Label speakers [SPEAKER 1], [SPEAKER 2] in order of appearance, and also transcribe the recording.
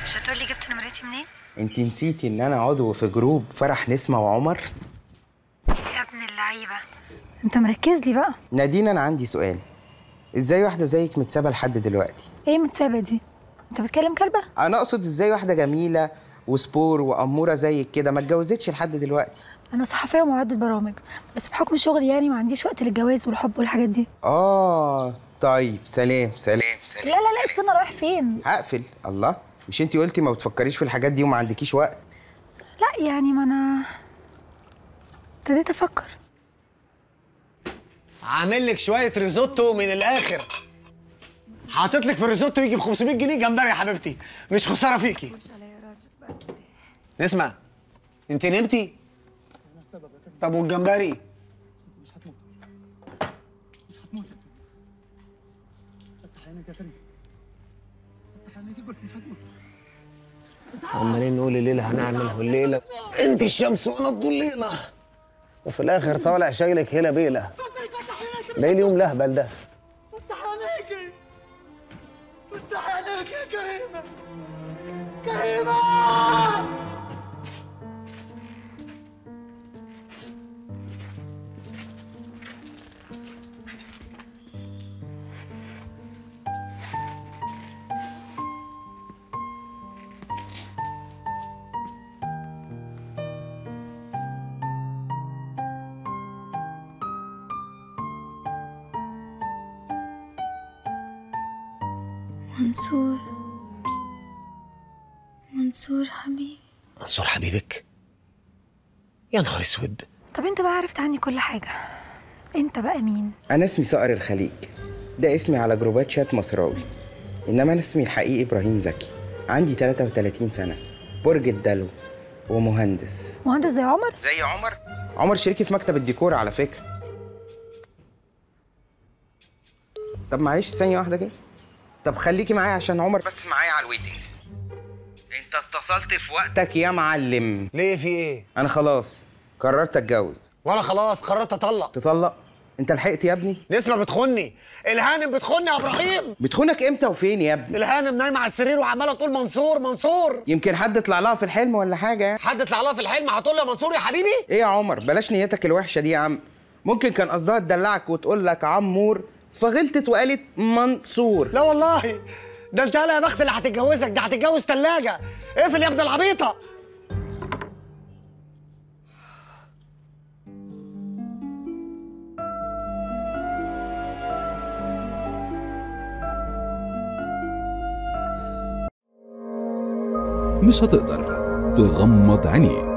[SPEAKER 1] مش هتقولي جبت نمرتي منين؟
[SPEAKER 2] انت نسيتي ان انا عضو في جروب فرح نسمة وعمر
[SPEAKER 1] يا ابن اللعيبة انت مركز لي بقى
[SPEAKER 2] نادين انا عندي سؤال ازاي واحدة زيك متسابة لحد دلوقتي
[SPEAKER 1] ايه متسابة دي؟ انت بتكلم كلبة؟
[SPEAKER 2] انا اقصد ازاي واحدة جميلة وسبور وامورة زيك كده ما اتجوزتش لحد دلوقتي
[SPEAKER 1] انا صحفية ومعدة برامج بس بحكم شغلي يعني ما عنديش وقت للجواز والحب والحاجات دي
[SPEAKER 2] اه طيب سلام سلام سلام
[SPEAKER 1] لا لا لا استنى رايح فين؟
[SPEAKER 2] هقفل الله مش انت قلتي ما بتفكريش في الحاجات دي وما عندكيش وقت
[SPEAKER 1] لا يعني ما انا ابتديت افكر
[SPEAKER 3] عامل لك شويه ريزوتو من الاخر حاطط لك في الريزوتو يجي ب 500 جنيه جمبري يا حبيبتي مش خساره فيكي اسمع انت نمتي طب والجمبري عمالين نقول الليله هنعمل والليله انت الشمس وانا الضليله وفي الاخر طالع شايلك هيلا بيلا ده إيه اليوم لهبل ده
[SPEAKER 4] فتح عليكي فتح عليك يا كريمة كريمة
[SPEAKER 5] منصور منصور حبيبي
[SPEAKER 3] منصور حبيبك يا نهار اسود
[SPEAKER 1] طب انت بقى عرفت عني كل حاجة انت بقى مين؟
[SPEAKER 2] انا اسمي صقر الخليج ده اسمي على جروبات شات مصراوي انما انا اسمي الحقيقي ابراهيم زكي عندي 33 سنه برج الدلو ومهندس
[SPEAKER 1] مهندس زي عمر؟
[SPEAKER 2] زي عمر عمر شريكي في مكتب الديكور على فكره طب معلش ثانيه واحده كده طب خليكي معايا عشان عمر بس معايا على الويتنج انت اتصلت في وقتك يا معلم
[SPEAKER 3] ليه في ايه
[SPEAKER 2] انا خلاص قررت اتجوز
[SPEAKER 3] وانا خلاص قررت اطلق
[SPEAKER 2] تطلق انت لحقت يا ابني
[SPEAKER 3] نسمة بتخني الهانم بتخني يا ابراهيم
[SPEAKER 2] بتخونك امتى وفين يا ابني
[SPEAKER 3] الهانم نايمه على السرير وعماله تقول منصور منصور
[SPEAKER 2] يمكن حد طلع لها في الحلم ولا حاجه يعني
[SPEAKER 3] حد طلع لها في الحلم هتقول لي يا منصور يا حبيبي
[SPEAKER 2] ايه يا عمر بلاش نيتك الوحشه دي يا عم ممكن كان قصدها تدلعك وتقول لك عمور فغلطت وقالت منصور
[SPEAKER 3] لا والله ده انت يا بخت اللي هتتجوزك ده هتتجوز ثلاجه اقفل يا ابن العبيطه
[SPEAKER 6] مش هتقدر تغمض عينيك